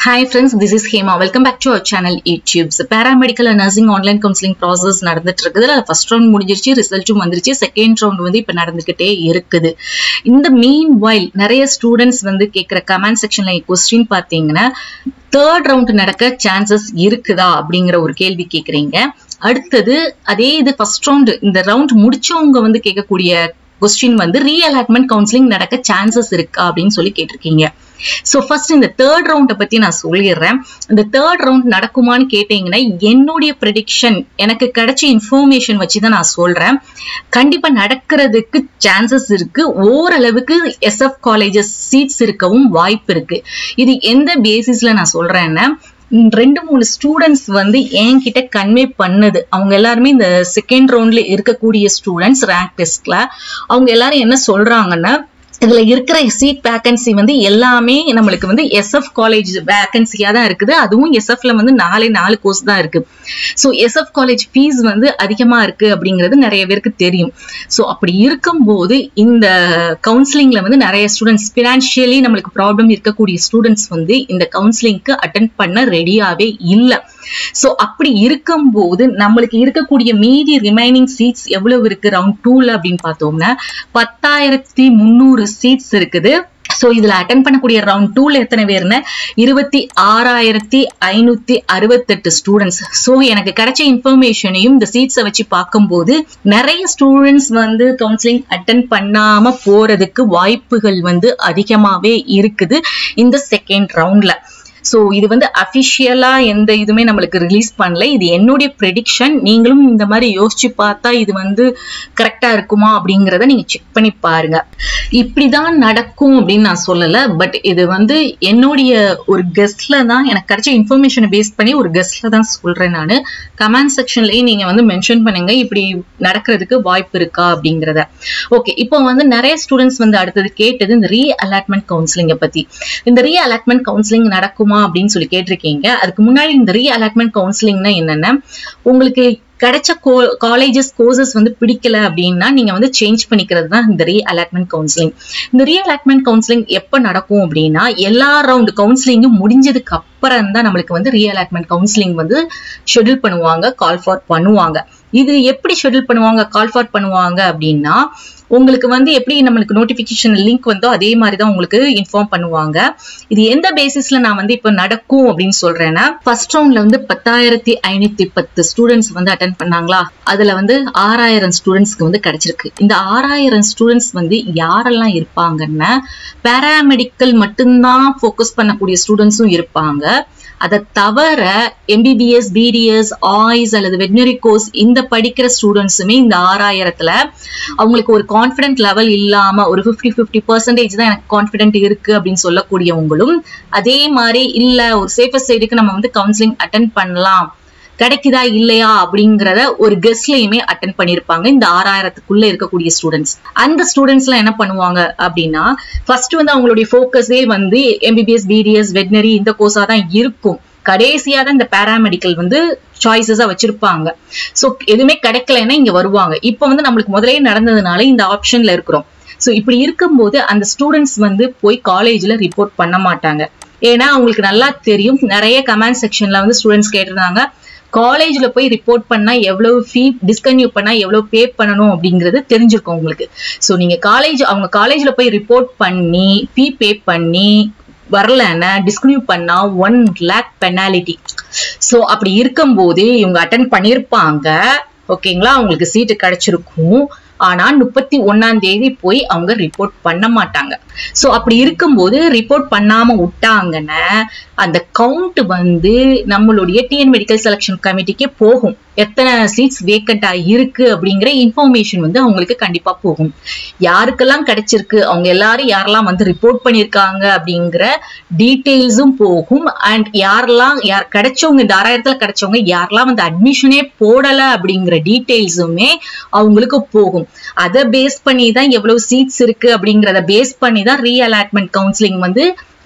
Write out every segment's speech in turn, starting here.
hi friends this is Hema welcome back to our channel YouTube's paramedical and nursing online counselling process நடந்துட்டு இருக்குது அதில் first round முடிஞ்சிருச்சு ரிசல்ட்டும் வந்துருச்சு second round வந்து இப்போ நடந்துகிட்டே இருக்குது இந்த மீன் வைல் நிறைய ஸ்டூடெண்ட்ஸ் வந்து கேட்குற கமெண்ட் செக்ஷன்ல கொஸ்டின் பார்த்தீங்கன்னா தேர்ட் ரவுண்ட் நடக்க சான்சஸ் இருக்குதா அப்படிங்கிற ஒரு கேள்வி கேட்குறீங்க அடுத்தது அதே இது ஃபர்ஸ்ட் ரவுண்ட் இந்த ரவுண்ட் முடிச்சவங்க வந்து கேட்கக்கூடிய கொஸ்டின் வந்து ரீஅலாட்மெண்ட் கவுன்சிலிங் நடக்க சான்சஸ் இருக்கா அப்படின்னு சொல்லி கேட்டிருக்கீங்க ஸோ ஃபர்ஸ்ட் இந்த தேர்ட் ரவுண்டை பத்தி நான் சொல்லிடுறேன் இந்த தேர்ட் ரவுண்ட் நடக்குமான்னு கேட்டீங்கன்னா என்னுடைய ப்ரெடிக்ஷன் எனக்கு கிடைச்ச இன்ஃபர்மேஷன் வச்சு தான் நான் சொல்றேன் கண்டிப்பா நடக்கிறதுக்கு சான்சஸ் இருக்கு ஓரளவுக்கு எஸ்எஃப் காலேஜஸ் சீட்ஸ் இருக்கவும் வாய்ப்பு இருக்கு இது எந்த பேசிஸ்ல நான் சொல்றேன்னா ரெண்டு மூணு ஸ்டூடெண்ட்ஸ் வந்து என்கிட்ட கன்வே பண்ணது அவங்க எல்லாருமே இந்த செகண்ட் ரவுண்ட்ல இருக்கக்கூடிய ஸ்டூடெண்ட்ஸ் ரேங்க் டெஸ்ட்ல அவங்க எல்லாரும் என்ன சொல்றாங்கன்னா இதுல இருக்கிற சீட் வேகன்சி வந்து எல்லாமே நம்மளுக்கு வந்து எஸ்எஃப் காலேஜ் வேகன்சியா தான் இருக்குது அதுவும் எஸ்எஃப்ல வந்து நாலே நாலு கோர்ஸ் தான் இருக்கு ஸோ எஸ்எஃப் காலேஜ் ஃபீஸ் வந்து அதிகமா இருக்கு அப்படிங்கிறது நிறைய பேருக்கு தெரியும் ஸோ அப்படி இருக்கும்போது இந்த கவுன்சிலிங்ல வந்து நிறைய ஸ்டூடெண்ட்ஸ் பினான்சியலி நம்மளுக்கு ப்ராப்ளம் இருக்கக்கூடிய ஸ்டூடெண்ட்ஸ் வந்து இந்த கவுன்சிலிங்க்கு அட்டன் பண்ண ரெடியாவே இல்லை ஸோ அப்படி இருக்கும்போது நம்மளுக்கு இருக்கக்கூடிய மீதி ரிமைனிங் சீட்ஸ் எவ்வளவு இருக்கு ரவுண்ட் டூல அப்படின்னு பார்த்தோம்னா பத்தாயிரத்தி முந்நூறு சீட்ஸ் இருக்குது ஸோ இதுல அட்டன் பண்ணக்கூடிய ரவுண்ட் டூல எத்தனை பேர்னு இருபத்தி ஆறாயிரத்தி ஐநூத்தி அறுபத்தெட்டு ஸ்டூடெண்ட்ஸ் ஸோ எனக்கு கிடைச்ச இன்ஃபர்மேஷனையும் இந்த சீட்ஸை வச்சு பார்க்கும்போது நிறைய ஸ்டூடெண்ட்ஸ் வந்து கவுன்சிலிங் அட்டன் பண்ணாம போறதுக்கு வாய்ப்புகள் வந்து அதிகமாவே இருக்குது இந்த செகண்ட் ரவுண்ட்ல ஸோ இது வந்து அஃபிஷியலா எந்த இதுவுமே நம்மளுக்கு ரிலீஸ் பண்ணல இது என்னுடைய ப்ரெடிக்ஷன் நீங்களும் இந்த மாதிரி யோசிச்சு பார்த்தா இது வந்து கரெக்டா இருக்குமா அப்படிங்கிறத நீங்க செக் பண்ணி பாருங்க இப்படிதான் நடக்கும் அப்படின்னு நான் சொல்லல பட் இது வந்து என்னுடைய ஒரு கெஸ்ட்ல தான் எனக்கு கிடைச்ச இன்ஃபர்மேஷனை பேஸ் பண்ணி ஒரு கெஸ்ட்ல தான் சொல்றேன் நான் கமெண்ட் செக்ஷன்லயே நீங்க வந்து மென்ஷன் பண்ணுங்க இப்படி நடக்கிறதுக்கு வாய்ப்பு இருக்கா அப்படிங்கிறத ஓகே இப்போ வந்து நிறைய ஸ்டூடெண்ட்ஸ் வந்து அடுத்தது கேட்டது இந்த ரீ அலாட்மெண்ட் கவுன்சிலிங்கை பத்தி இந்த ரீ அலாட்மெண்ட் கவுன்சிலிங் நடக்குமா அப்படின்னு சொல்லி கேட்டிருக்கீங்க அதுக்கு முன்னாடி இந்த ரீ அலாட்மெண்ட் கவுன்சிலிங்னா என்னன்னா உங்களுக்கு கிடைச்ச காலேஜஸ் கோர்சஸ் வந்து பிடிக்கல அப்படின்னா நீங்க வந்து சேஞ்ச் பண்ணிக்கிறது தான் இந்த ரீ அலாட்மெண்ட் கவுன்சிலிங் இந்த ரீ அலாட்மெண்ட் கவுன்சிலிங் எப்போ நடக்கும் அப்படின்னா எல்லா ரவுண்ட் கவுன்சிலிங்கும் முடிஞ்சதுக்கு அப்புறம் தான் நம்மளுக்கு வந்து ரீ அலாட்மெண்ட் கவுன்சிலிங் வந்து ஷெடியூல் பண்ணுவாங்க கால் ஃபார் பண்ணுவாங்க இது எப்படி ஷெடியூல் பண்ணுவாங்க கால் ஃபார் பண்ணுவாங்க அப்படின்னா உங்களுக்கு வந்து எப்படி நம்மளுக்கு நோட்டிபிகேஷன் லிங்க் வந்தோ அதே மாதிரி தான் உங்களுக்கு இன்ஃபார்ம் பண்ணுவாங்க இது எந்த பேசிஸ்ல நான் வந்து இப்போ நடக்கும் அப்படின்னு சொல்றேன்னா ஃபர்ஸ்ட் ரவுண்ட்ல வந்து பத்தாயிரத்தி ஐநூத்தி பத்து ஸ்டூடெண்ட்ஸ் வந்து அட்டன் பண்ணாங்களா அதுல வந்து ஆறாயிரம் ஸ்டூடெண்ட்ஸ்க்கு வந்து கிடைச்சிருக்கு இந்த ஆறாயிரம் ஸ்டூடெண்ட்ஸ் வந்து யாரெல்லாம் இருப்பாங்கன்னா பேராமெடிக்கல் மட்டும்தான் ஃபோக்கஸ் பண்ணக்கூடிய ஸ்டூடெண்ட்ஸும் இருப்பாங்க அதை தவிர எம்பிபிஎஸ் பிடிஎஸ் ஆய்ஸ் அல்லது வெட்னரி கோர்ஸ் இந்த படிக்கிற ஸ்டூடெண்ட்ஸுமே இந்த ஆறாயிரத்துல அவங்களுக்கு ஒரு கான்ஃபிடென்ட் லெவல் இல்லாம ஒரு ஃபிஃப்டி ஃபிஃப்டி பர்சன்டேஜ் தான் எனக்கு கான்ஃபிடென்ட் இருக்கு அப்படின்னு சொல்லக்கூடியவங்களும் அதே மாதிரி இல்ல ஒரு சேஃபஸ்ட் சைடுக்கு நம்ம வந்து கவுன்சிலிங் அட்டன் பண்ணலாம் கிடைக்குதா இல்லையா அப்படிங்கிறத ஒரு கெஸ்ட்லயுமே அட்டன் பண்ணிருப்பாங்க இந்த ஆறாயிரத்துக்குள்ள இருக்கக்கூடிய ஸ்டூடெண்ட்ஸ் அந்த ஸ்டூடெண்ட்ஸ் எல்லாம் என்ன பண்ணுவாங்க அப்படின்னா ஃபர்ஸ்ட் வந்து அவங்களுடைய ஃபோக்கஸே வந்து எம்பிபிஎஸ் பிடிஎஸ் வெட்னரி இந்த கோர்ஸா தான் இருக்கும் கடைசியா தான் இந்த பேராமெடிக்கல் வந்து சாய்ஸஸா வச்சிருப்பாங்க ஸோ எதுவுமே கிடைக்கலன்னா இங்க வருவாங்க இப்போ வந்து நம்மளுக்கு முதலே நடந்ததுனால இந்த ஆப்ஷன்ல இருக்கிறோம் ஸோ இப்படி இருக்கும்போது அந்த ஸ்டூடெண்ட்ஸ் வந்து போய் காலேஜ்ல ரிப்போர்ட் பண்ண மாட்டாங்க ஏன்னா அவங்களுக்கு நல்லா தெரியும் நிறைய கமெண்ட் செக்ஷன்ல வந்து ஸ்டூடெண்ட்ஸ் கேட்டிருந்தாங்க காலேஜ்ல போய் ரிப்போர்ட் பண்ணா எவ்வளவு ஃபீ டிஸ்கன்யூ பண்ணா எவ்வளவு பே பண்ணணும் அப்படிங்கிறது தெரிஞ்சிருக்கும் உங்களுக்கு ஸோ நீங்க காலேஜ் அவங்க காலேஜ்ல போய் ரிப்போர்ட் பண்ணி ஃபீ பே பண்ணி வரலன்னா டிஸ்கன்யூ பண்ணா ஒன் லேக் பெனாலிட்டி ஸோ அப்படி இருக்கும்போது இவங்க அட்டன் பண்ணியிருப்பாங்க ஓகேங்களா அவங்களுக்கு சீட்டு கிடைச்சிருக்கும் ஆனா முப்பத்தி ஒன்னாம் தேதி போய் அவங்க ரிப்போர்ட் பண்ண மாட்டாங்க ஸோ அப்படி இருக்கும்போது ரிப்போர்ட் பண்ணாம விட்டாங்கன்னா அந்த கவுண்ட் வந்து நம்மளுடைய டிஎன் மெடிக்கல் செலக்ஷன் கமிட்டிக்கே போகும் எத்தனை சீட்ஸ் வேக்கண்டா இருக்கு அப்படிங்கிற இன்ஃபர்மேஷன் வந்து அவங்களுக்கு கண்டிப்பா போகும் யாருக்கெல்லாம் கிடைச்சிருக்கு அவங்க எல்லாரும் யாரெல்லாம் வந்து ரிப்போர்ட் பண்ணியிருக்காங்க அப்படிங்கிற டீட்டெயில்ஸும் போகும் அண்ட் யாரெல்லாம் யார் கிடைச்சவங்க இந்த ஆறாயிரத்துல கிடைச்சவங்க யாரெல்லாம் வந்து அட்மிஷனே போடல அப்படிங்கிற டீட்டெயில்ஸுமே அவங்களுக்கு போகும் அதை பேஸ் பண்ணி தான் எவ்வளவு சீட்ஸ் இருக்கு அப்படிங்கிறத பேஸ் பண்ணி தான் ரீ அலாட்மெண்ட் கவுன்சிலிங் வந்து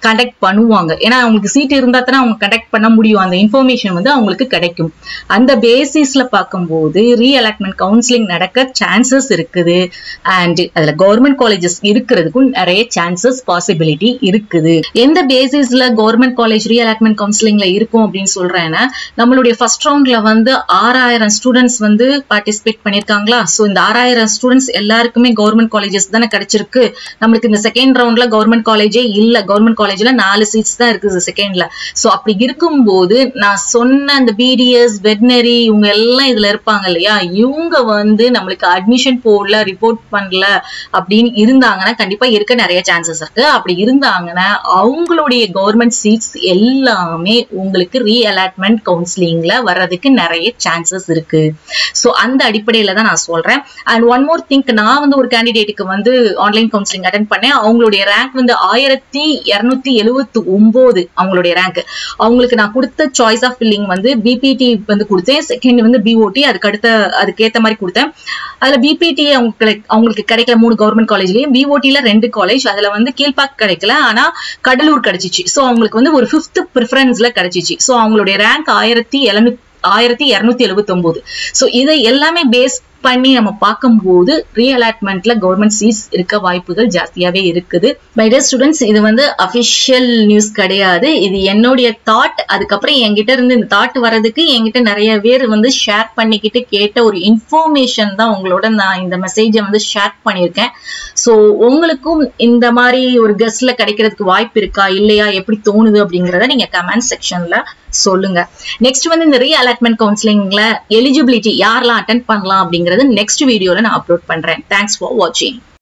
கண்டக்ட் பண்ணுவாங்க ஏன்னா அவங்களுக்கு சீட் இருந்தா தானே அவங்க கண்டக்ட் பண்ண முடியும் அந்த இன்ஃபர்மேஷன் வந்து அவங்களுக்கு கிடைக்கும் அந்த பேசிஸ்ல பார்க்கும்போது ரீஅலாட்மெண்ட் கவுன்சிலிங் நடக்க சான்சஸ் இருக்குது அண்ட் அதுல கவர்மெண்ட் காலேஜஸ் இருக்கிறதுக்கும் நிறைய சான்சஸ் பாசிபிலிட்டி இருக்குது எந்த பேசிஸ்ல கவர்மெண்ட் காலேஜ் ரீஅலாட்மெண்ட் கவுன்சிலிங்ல இருக்கும் அப்படின்னு சொல்றேன்னா நம்மளுடைய ஃபர்ஸ்ட் ரவுண்ட்ல வந்து ஆறாயிரம் ஸ்டூடெண்ட்ஸ் வந்து பார்ட்டிசிபேட் பண்ணிருக்காங்களா ஸோ இந்த ஆறாயிரம் ஸ்டூடெண்ட்ஸ் எல்லாருக்குமே கவர்மெண்ட் காலேஜஸ் தானே கிடைச்சிருக்கு நம்மளுக்கு இந்த செகண்ட் ரவுண்ட்ல கவர்மெண்ட் காலேஜே இல்ல கவர்மெண்ட் காலேஜ்ல நாலு சீட்ஸ் தான் இருக்குது செகண்ட்ல ஸோ அப்படி இருக்கும்போது நான் சொன்ன அந்த பிடிஎஸ் வெட்னரி இவங்க எல்லாம் இதுல இருப்பாங்க இல்லையா இவங்க வந்து நம்மளுக்கு அட்மிஷன் போடல ரிப்போர்ட் பண்ணல அப்படின்னு இருந்தாங்கன்னா கண்டிப்பா இருக்க நிறைய சான்சஸ் இருக்கு அப்படி இருந்தாங்கன்னா அவங்களுடைய கவர்மெண்ட் சீட்ஸ் எல்லாமே உங்களுக்கு ரீஅலாட்மெண்ட் கவுன்சிலிங்ல வர்றதுக்கு நிறைய சான்சஸ் இருக்கு ஸோ அந்த அடிப்படையில தான் நான் சொல்றேன் அண்ட் ஒன் மோர் திங்க் நான் வந்து ஒரு கேண்டிடேட்டுக்கு வந்து ஆன்லைன் கவுன்சிலிங் அட்டன் பண்ணேன் அவங்களுடைய ரேங்க் வந்து ஆயிரத்தி இருநூத்தி எழுவத்தி ஒன்பது அவங்களுடைய ரேங்க் அவங்களுக்கு நான் கொடுத்த சாய்ஸ் ஆஃப் ஃபில்லிங் வந்து பிபிடி வந்து கொடுத்தேன் செகண்ட் வந்து பிஓடி அதுக்கு அடுத்த அதுக்கேத்த மாதிரி கொடுத்தேன் அதுல பிபிடி அவங்களுக்கு அவங்களுக்கு கிடைக்கல மூணு கவர்மெண்ட் காலேஜ்லயும் பிஓடில ரெண்டு காலேஜ் அதுல வந்து கீழ்பாக் கிடைக்கல ஆனா கடலூர் கிடைச்சிச்சு ஸோ அவங்களுக்கு வந்து ஒரு ஃபிஃப்த் ப்ரிஃபரன்ஸ்ல கிடைச்சிச்சு ஸோ அவங்களுடைய ரேங்க் ஆயிரத்தி எழுநூத்தி ஆயிரத்தி இருநூத்தி எழுபத்தி ஒன்பது ஸோ இதை எல்லாமே பேஸ் பண்ணி நம்ம பார்க்கும்போது ரீஅலாட்மெண்ட்ல கவர்மெண்ட் சீட்ஸ் இருக்க வாய்ப்புகள் ஜாஸ்தியாவே இருக்குது பை டே ஸ்டூடெண்ட்ஸ் இது வந்து அபிஷியல் நியூஸ் கிடையாது இது என்னுடைய தாட் அதுக்கப்புறம் என்கிட்ட இருந்து இந்த தாட் வர்றதுக்கு என்கிட்ட நிறைய பேர் வந்து ஷேர் பண்ணிக்கிட்டு கேட்ட ஒரு இன்ஃபர்மேஷன் தான் உங்களோட நான் இந்த மெசேஜை வந்து ஷேர் பண்ணியிருக்கேன் ஸோ உங்களுக்கும் இந்த மாதிரி ஒரு கெஸ்ட்ல கிடைக்கிறதுக்கு வாய்ப்பு இருக்கா இல்லையா எப்படி தோணுது அப்படிங்கிறத நீங்க கமெண்ட் செக்ஷன்ல சொல்லுங்க நெக்ஸ்ட் வந்து இந்த ரீ அலாட்மெண்ட் கவுன்சிலிங்ல எலிஜிபிலிட்டி யாரெல்லாம் அட்டன் பண்ணலாம் அப்படிங்கறது நெக்ஸ்ட் வீடியோல நான் அப்லோட் பண்றேன் தேங்க்ஸ் ஃபார் வாட்சிங்